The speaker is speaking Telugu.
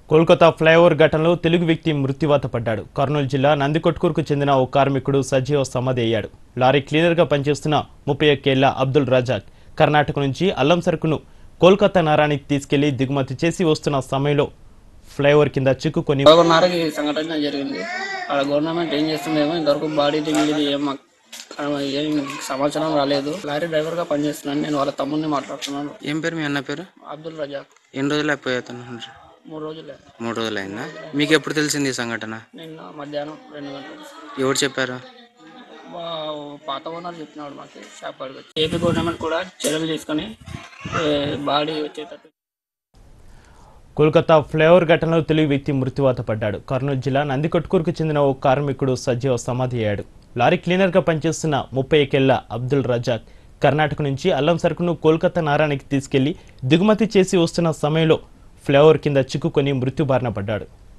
కోల్కతా ఫ్లైఓవర్ ఘటనలో తెలుగు వ్యక్తి మృత్యువాత పడ్డాడు కర్నూలు జిల్లా నందికొట్కూరుకు చెందిన ఓ కార్మికుడు సజీవ సమాధి అయ్యాడు లారీ క్లీనర్గా పనిచేస్తున్న ముప్పై ఒక్కేళ్ల అబ్దుల్ రజాక్ కర్ణాటక నుంచి అల్లం సరుకును కోల్కతా నగరానికి తీసుకెళ్లి దిగుమతి చేసి వస్తున్న సమయంలో ఫ్లైఓవర్ కింద చిక్కుకొని ఒకటిన్నరకి ఈ సంఘటన జరిగింది అక్కడ గవర్నమెంట్ ఏం చేస్తుందేమో ఇంతవరకు బాడీ దిగింది ఏం మాకు ఆ, ఏం సమాచారం రాలేదు లారీ డ్రైవర్ గా పనిచేస్తున్నాను నేను వాళ్ళ తమ్ముడిని మాట్లాడుతున్నాను ఏం పేరు మీ అన్న పేరు అబ్దుల్ రజాక్ ఎన్ని రోజులు అయిపోతున్నారు మూడు రోజులే మూడు రోజులు అయిందా మీకు ఎప్పుడు తెలిసింది ఈ సంఘటన నిన్న మధ్యాహ్నం రెండు గంటలు ఎవరు చెప్పారు మా పాత ఓనర్ చెప్పినాడు మాకు షాప్ అడిగి ఏపీ గవర్నమెంట్ కూడా చర్యలు తీసుకొని బాడీ వచ్చేటట్టు కోల్కతా ఫ్లైఓవర్ ఘటనలో తెలుగు వ్యక్తి మృత్యువాత పడ్డాడు కర్నూలు జిల్లా నందికొట్కూరుకు చెందిన ఓ కార్మికుడు సజీవ సమాధి అయ్యాడు లారీ క్లీనర్గా పనిచేస్తున్న ముప్పై ఏకేళ్ల అబ్దుల్ రజాక్ కర్ణాటక నుంచి అల్లం సరుకును కోల్కతా నగరానికి తీసుకెళ్లి దిగుమతి చేసి వస్తున్న సమయంలో ఫ్లైఓవర్ కింద చిక్కుకొని మృత్యుబారిన పడ్డాడు